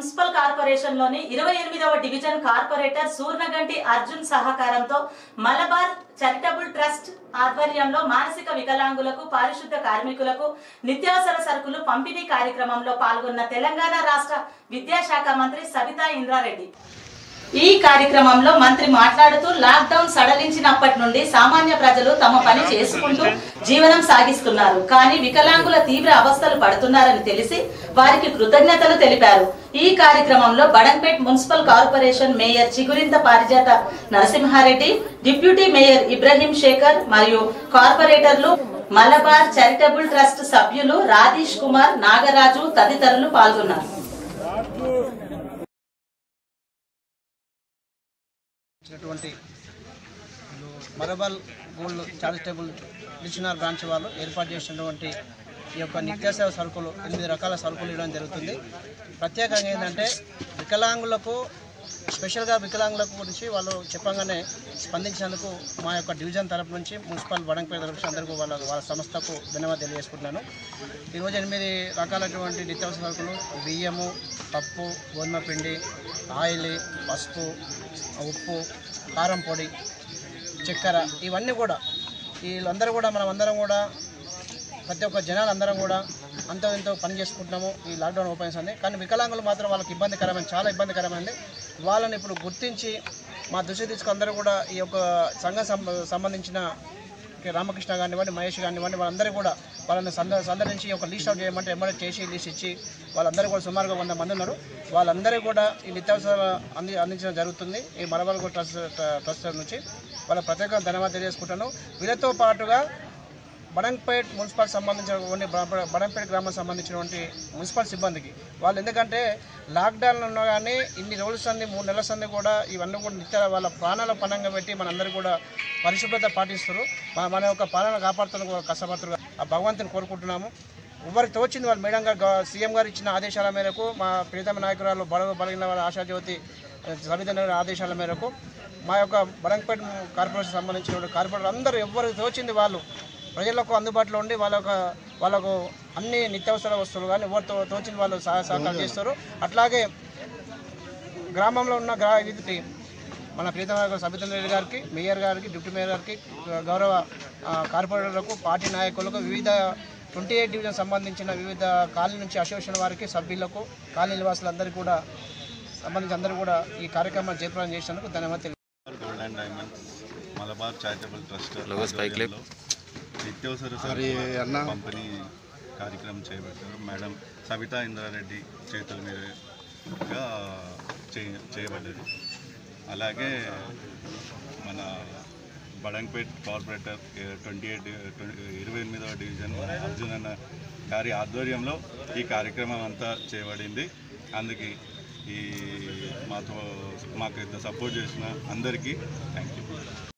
Municipal corporation లోని ఇరవై ఎనిమిదవ డివిజన్ కార్పొరేటర్ సూర్ణగంటి అర్జున్ సహకారంతో మలబార్ చారిటబుల్ ట్రస్ట్ ఆధ్వర్యంలో మానసిక వికలాంగులకు పారిశుద్ధ కార్మికులకు నిత్యావసర సరుకులు పంపిణీ కార్యక్రమంలో పాల్గొన్న తెలంగాణ రాష్ట్ర విద్యాశాఖ మంత్రి సబితా ఇంద్రారెడ్డి ఈ కార్యక్రమంలో మంత్రి మాట్లాడుతూ లాక్డౌన్ సడలించినప్పటి నుండి సామాన్య ప్రజలు తమ పని చేసుకుంటూ జీవనం సాగిస్తున్నారు కానీ వికలాంగుల తీవ్ర అవస్థలు పడుతున్నారని తెలిసి వారికి కృతజ్ఞతలు తెలిపారు ఈ కార్యక్రమంలో Badangpet municipal corporation mayor Chigurintha Parijatha Narasimhareddy deputy mayor Ibrahim Shekar మరియు కార్పొరేటర్లు మలబార్ చారిటబుల్ ట్రస్ట్ సభ్యులు రాధీష్ కుమార్ నాగరాజు తదితరులు పాల్గొన్నారు ఇచ్చినటువంటి మరబల్ గోల్డ్ చారిటబుల్ మిషనర్ బ్రాంచ్ వాళ్ళు ఏర్పాటు చేసినటువంటి ఈ యొక్క నిత్యావసర సరుకులు ఎనిమిది రకాల సరుకులు ఇవ్వడం జరుగుతుంది ప్రత్యేకంగా ఏంటంటే వికలాంగులకు స్పెషల్గా వికలాంగులకు గురించి వాళ్ళు చెప్పంగానే స్పందించినందుకు మా యొక్క డివిజన్ తరపు నుంచి మున్సిపల్ వడంపేట తరపు నుంచి అందరికీ వాళ్ళ వాళ్ళ సంస్థకు ధన్యవాదాలు తెలియజేసుకుంటున్నాను ఈరోజు ఎనిమిది రకాలైనటువంటి నిత్యావసర సరుకులు బియ్యము పప్పు గోధుమ పిండి ఆయిల్ పసుపు ఉప్పు కారం పొడి చక్కెర ఇవన్నీ కూడా వీళ్ళందరూ కూడా మనం అందరం కూడా ప్రతి ఒక్క జనాలు అందరం కూడా అంతో ఎంతో పని చేసుకుంటున్నాము ఈ లాక్డౌన్ ఓపెన్స్ అని కానీ వికలాంగులు మాత్రం వాళ్ళకి ఇబ్బందికరమైంది చాలా ఇబ్బందికరమైంది వాళ్ళని ఇప్పుడు గుర్తించి మా దృష్టి తీసుకు అందరూ కూడా ఈ యొక్క సంఘం సంబ- సంబంధించిన కె. రామకృష్ణ కానివ్వండి మహేష్ కానివ్వండి వాళ్ళందరూ కూడా వాళ్ళని సంద సందర్శించి ఒక లిస్ట్ అవుట్ చేయమంటే ఎమ్మడే చేసి లిస్ట్ ఇచ్చి వాళ్ళందరూ కూడా సుమారుగా వంద మంది ఉన్నారు వాళ్ళందరూ కూడా ఈ నిత్యావసరాలు అంది అందించడం జరుగుతుంది ఈ మరబల్గో ట్రస్ట్ ట్రస్ట్ నుంచి వాళ్ళ ప్రత్యేక ధన్యవాదాలు తెలియజేసుకుంటాను వీళ్ళతో పాటుగా బడంపేట్ మున్సిపల్ సంబంధించినటువంటి బ- బడంపేట్ గ్రామం సంబంధించినటువంటి మున్సిపల్ సిబ్బందికి వాళ్ళు ఎందుకంటే లాక్డౌన్ ఉన్నా కానీ ఇన్ని రోజుల సంది మూడు నెలల సంది కూడా ఇవన్నీ కూడా నిత్య వాళ్ళ ప్రాణాల పణంగా పెట్టి మనందరూ కూడా పరిశుభ్రత పాటిస్తారు మన మన యొక్క పాలన కాపాడుతున్న కూడా కష్టపడుతున్నారు ఆ భగవంతుని కోరుకుంటున్నాము ఎవరికి తోచింది వాళ్ళు మేడం గారు గవ- సీఎం గారు ఇచ్చిన ఆదేశాల మేరకు మా ప్రియతమ నాయకురాలు బడవ బలిగిన వాళ్ళ ఆశాజ్యోతి సవిత ఆదేశాల మేరకు మా యొక్క బడంపేట కార్పొరేషన్ సంబంధించిన కార్పొరేటర్ అందరూ ఎవరికి తోచింది వాళ్ళు ప్రజలకు అందుబాటులో ఉండి వాళ్ళకు వాళ్ళకు అన్ని నిత్యావసర వస్తువులు కానీ ఎవరితో తోచిన వాళ్ళు సహాయ సహకారం చేస్తారు అట్లాగే గ్రామంలో ఉన్న గ్రా ఇది మన ప్రీతమ నాయకులు సబితన్ రెడ్డి గారికి మేయర్ గారికి డిప్యూటీ మేయర్ గారికి గౌరవ ఆ, కార్పొరేటర్లకు పార్టీ నాయకులకు వివిధ ట్వంటీ ఎయిట్ డివిజన్ సంబంధించిన వివిధ కాలనీ నుంచి అసోసియేషన్ వారికి సభ్యులకు కాలనీ నివాసులందరికీ కూడా సంబంధించి అందరూ కూడా ఈ కార్యక్రమాన్ని జయప్రదం చేసినందుకు ధన్యవాదాలు తెలియ gold and diamonds Malabar charitable trust ఆధ్వర్యంలో నిత్యావసర సరుకుల పంపిణీ కార్యక్రమం చేపట్టారు మేడం సబితా ఇంద్రారెడ్డి చేతుల మీదుగా చేయ చేయబడ్డది అలాగే మన బడంపేట్ కార్పొరేటర్ ట్వంటీ ఎయిట్ ఇరవై ఎనిమిదవ డివిజన్ మన అర్జున్ అన్న గారి ఆధ్వర్యంలో ఈ కార్యక్రమం అంతా చేయబడింది అందుకే ఈ మాతో మాకు ఇంత సపోర్ట్ చేసిన అందరికీ థ్యాంక్ యూ